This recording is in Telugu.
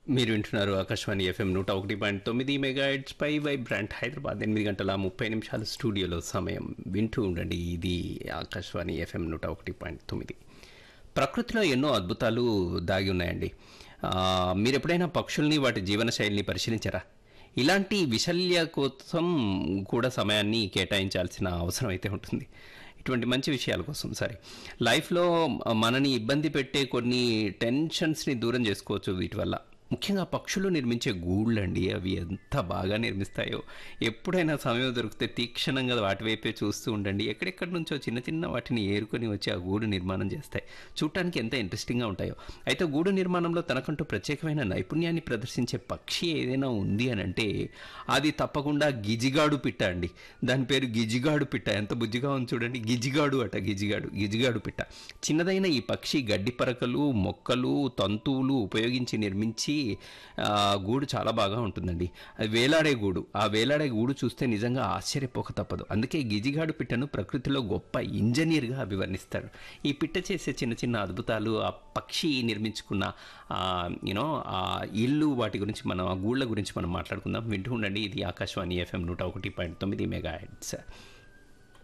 మీరు వింటున్నారు ఆకాశవాణి ఎఫ్ఎం నూట ఒకటి పాయింట్ తొమ్మిది మెగా పై వైబ్రాంట్ హైదరాబాద్ ఎనిమిది గంటల ముప్పై నిమిషాల స్టూడియోలో సమయం వింటూ ఉండండి ఇది ఆకాశవాణి ఎఫ్ఎం నూట ఒకటి పాయింట్ తొమ్మిది ప్రకృతిలో ఎన్నో అద్భుతాలు దాగి ఉన్నాయండి ఆ, మీరు ఎప్పుడైనా పక్షుల్ని వాటి జీవన శైలిని పరిశీలించారా ఇలాంటి విశల్య కోసం కూడా సమయాన్ని కేటాయించాల్సిన అవసరం అయితే ఉంటుంది ఇటువంటి మంచి విషయాల కోసం సరే లైఫ్లో మనని ఇబ్బంది పెట్టే కొన్ని టెన్షన్స్ని దూరం చేసుకోవచ్చు వీటి వల్ల ముఖ్యంగా పక్షులు నిర్మించే గూళ్ళండి అవి ఎంత బాగా నిర్మిస్తాయో ఎప్పుడైనా సమయం దొరికితే తీక్షణంగా వాటి వైపే చూస్తూ ఉండండి ఎక్కడెక్కడి నుంచో చిన్న చిన్న వాటిని ఏరుకొని వచ్చి ఆ గూడు నిర్మాణం చేస్తాయి చూడటానికి ఎంత ఇంట్రెస్టింగ్గా ఉంటాయో అయితే గూడు నిర్మాణంలో తనకంటూ ప్రత్యేకమైన నైపుణ్యాన్ని ప్రదర్శించే పక్షి ఏదైనా ఉంది అని అంటే అది తప్పకుండా గిజిగాడు పిట్ట అండి దాని పేరు గిజిగాడు పిట్ట ఎంత బుజ్జిగా ఉంది చూడండి గిజిగాడు అట గిజిగాడు గిజిగాడు పిట్ట చిన్నదైన ఈ పక్షి గడ్డి పరకలు మొక్కలు తంతువులు ఉపయోగించి నిర్మించి ఆ, గూడు చాలా బాగా ఉంటుందండి అది వేలాడే గూడు ఆ వేలాడే గూడు చూస్తే నిజంగా ఆశ్చర్యపోక తప్పదు అందుకే గిజిగాడు పిట్టను ప్రకృతిలో గొప్ప ఇంజనీర్గా అభివర్ణిస్తాడు ఈ పిట్ట చేసే చిన్న చిన్న అద్భుతాలు ఆ పక్షి నిర్మించుకున్న యూనో ఆ ఇల్లు వాటి గురించి మనం ఆ గూళ్ళ గురించి మనం మాట్లాడుకుందాం వింటూ ఉండండి ఇది ఆకాశవాణి ఎఫ్ఎం నూట ఒకటి పాయింట్ తొమ్మిది మెగా హెడ్స్